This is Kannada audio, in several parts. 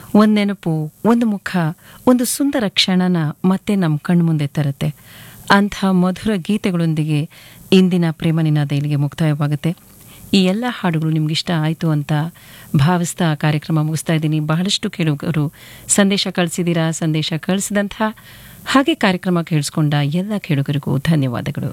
ಒಂದು ನೆನಪು ಒಂದು ಮುಖ ಒಂದು ಸುಂದರ ಕ್ಷಣನ ಮತ್ತೆ ನಮ್ಮ ಕಣ್ಮುಂದೆ ತರುತ್ತೆ ಅಂಥ ಮಧುರ ಗೀತೆಗಳೊಂದಿಗೆ ಇಂದಿನ ಪ್ರೇಮ ನಿನಾದ ಇಲ್ಲಿಗೆ ಮುಕ್ತಾಯವಾಗುತ್ತೆ ಈ ಎಲ್ಲ ಹಾಡುಗಳು ನಿಮ್ಗಿಷ್ಟ ಆಯಿತು ಅಂತ ಭಾವಿಸ್ತಾ ಕಾರ್ಯಕ್ರಮ ಮುಗಿಸ್ತಾ ಇದ್ದೀನಿ ಬಹಳಷ್ಟು ಕೇಳುಗರು ಸಂದೇಶ ಕಳಿಸಿದ್ದೀರಾ ಸಂದೇಶ ಕಳಿಸಿದಂಥ ಹಾಗೆ ಕಾರ್ಯಕ್ರಮ ಕೇಳಿಸ್ಕೊಂಡ ಎಲ್ಲ ಕೇಳುಗರಿಗೂ ಧನ್ಯವಾದಗಳು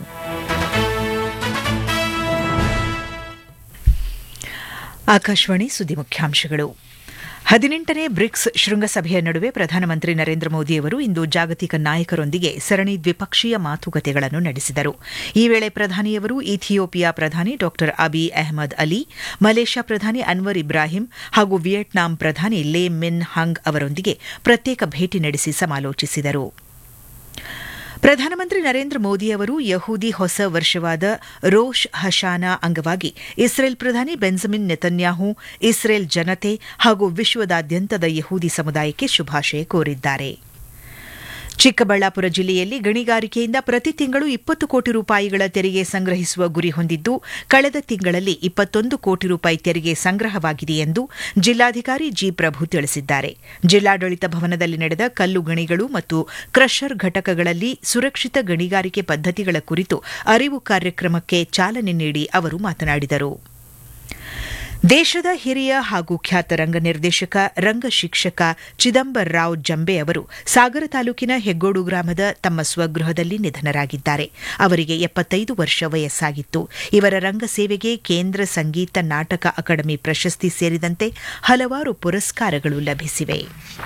ಆಕಾಶವಾಣಿ ಸುದ್ದಿ ಮುಖ್ಯಾಂಶಗಳು ಹದಿನೆಂಟನೇ ಬ್ರಿಕ್ಸ್ ಶೃಂಗಸಭೆಯ ನಡುವೆ ಪ್ರಧಾನಮಂತ್ರಿ ನರೇಂದ್ರ ಮೋದಿಯವರು ಇಂದು ಜಾಗತಿಕ ನಾಯಕರೊಂದಿಗೆ ಸರಣಿ ದ್ವಿಪಕ್ಷೀಯ ಮಾತುಕತೆಗಳನ್ನು ನಡೆಸಿದರು ಈ ವೇಳೆ ಪ್ರಧಾನಿಯವರು ಇಥಿಯೋಪಿಯಾ ಪ್ರಧಾನಿ ಡಾ ಅಬಿ ಅಹಮದ್ ಅಲಿ ಮಲೇಷ್ಯಾ ಪ್ರಧಾನಿ ಅನ್ವರ್ ಇಬ್ರಾಹಿಂ ಹಾಗೂ ವಿಯೆಟ್ನಾಂ ಪ್ರಧಾನಿ ಲೇ ಮಿನ್ ಹಂಗ್ ಅವರೊಂದಿಗೆ ಪ್ರತ್ಯೇಕ ಭೇಟಿ ನಡೆಸಿ ಸಮಾಲೋಚಿಸಿದರು ಪ್ರಧಾನಮಂತ್ರಿ ನರೇಂದ್ರ ಮೋದಿ ಅವರು ಯಹೂದಿ ಹೊಸ ವರ್ಷವಾದ ರೋಷ್ ಹಶಾನಾ ಅಂಗವಾಗಿ ಇಸ್ರೇಲ್ ಪ್ರಧಾನಿ ಬೆಂಜಮಿನ್ ನೆತನ್ಯಾಹು ಇಸ್ರೇಲ್ ಜನತೆ ಹಾಗೂ ವಿಶ್ವದಾದ್ಯಂತದ ಯಹೂದಿ ಸಮುದಾಯಕ್ಕೆ ಶುಭಾಶಯ ಕೋರಿದ್ದಾರೆ ಚಿಕ್ಕಬಳ್ಳಾಪುರ ಜಿಲ್ಲೆಯಲ್ಲಿ ಗಣಿಗಾರಿಕೆಯಿಂದ ಪ್ರತಿ ತಿಂಗಳು ಇಪ್ಪತ್ತು ಕೋಟಿ ರೂಪಾಯಿಗಳ ತೆರಿಗೆ ಸಂಗ್ರಹಿಸುವ ಗುರಿ ಹೊಂದಿದ್ದು ಕಳೆದ ತಿಂಗಳಲ್ಲಿ ಇಪ್ಪತ್ತೊಂದು ಕೋಟಿ ರೂಪಾಯಿ ತೆರಿಗೆ ಸಂಗ್ರಹವಾಗಿದೆ ಎಂದು ಜಿಲ್ಲಾಧಿಕಾರಿ ಜಿ ಪ್ರಭು ತಿಳಿಸಿದ್ದಾರೆ ಜಿಲ್ಲಾಡಳಿತ ಭವನದಲ್ಲಿ ನಡೆದ ಕಲ್ಲು ಗಣಿಗಳು ಮತ್ತು ಕ್ರಷರ್ ಘಟಕಗಳಲ್ಲಿ ಸುರಕ್ಷಿತ ಗಣಿಗಾರಿಕೆ ಪದ್ದತಿಗಳ ಕುರಿತು ಅರಿವು ಕಾರ್ಯಕ್ರಮಕ್ಕೆ ಚಾಲನೆ ನೀಡಿ ಅವರು ಮಾತನಾಡಿದರು ದೇಶದ ಹಿರಿಯ ಹಾಗೂ ಖ್ಯಾತ ರಂಗ ನಿರ್ದೇಶಕ ರಂಗ ಶಿಕ್ಷಕ ಚಿದಂಬರ್ ರಾವ್ ಜಂಬೆ ಅವರು ಸಾಗರ ತಾಲೂಕಿನ ಹೆಗ್ಗೋಡು ಗ್ರಾಮದ ತಮ್ಮ ಸ್ವಗೃಹದಲ್ಲಿ ನಿಧನರಾಗಿದ್ದಾರೆ ಅವರಿಗೆ ಎಪ್ಪತ್ತೈದು ವರ್ಷ ವಯಸ್ಸಾಗಿತ್ತು ಇವರ ರಂಗ ಸೇವೆಗೆ ಕೇಂದ್ರ ಸಂಗೀತ ನಾಟಕ ಅಕಾಡೆಮಿ ಪ್ರಶಸ್ತಿ ಸೇರಿದಂತೆ ಹಲವಾರು ಪುರಸ್ಕಾರಗಳು ಲಭಿಸಿವೆ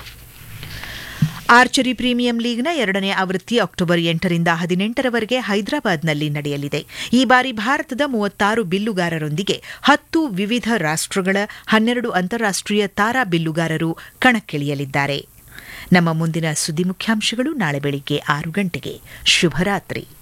ಆರ್ಚರಿ ಪ್ರೀಮಿಯಂ ಲೀಗ್ನ ಎರಡನೇ ಆವೃತ್ತಿ ಅಕ್ಟೋಬರ್ ಎಂಟರಿಂದ ಹದಿನೆಂಟರವರೆಗೆ ಹೈದರಾಬಾದ್ನಲ್ಲಿ ನಡೆಯಲಿದೆ ಈ ಬಾರಿ ಭಾರತದ ಮೂವತ್ತಾರು ಬಿಲ್ಲುಗಾರರೊಂದಿಗೆ ಹತ್ತು ವಿವಿಧ ರಾಷ್ಟಗಳ ಹನ್ನೆರಡು ಅಂತಾರಾಷ್ಟೀಯ ತಾರಾ ಬಿಲ್ಲುಗಾರರು ಕಣಕ್ಕಿಳಿಯಲಿದ್ದಾರೆ ನಮ್ಮ ಮುಂದಿನ ಸುದ್ದಿ ಮುಖ್ಯಾಂಶಗಳು ನಾಳೆ ಬೆಳಿಗ್ಗೆ ಆರು ಗಂಟೆಗೆ ಶುಭರಾತ್ರಿ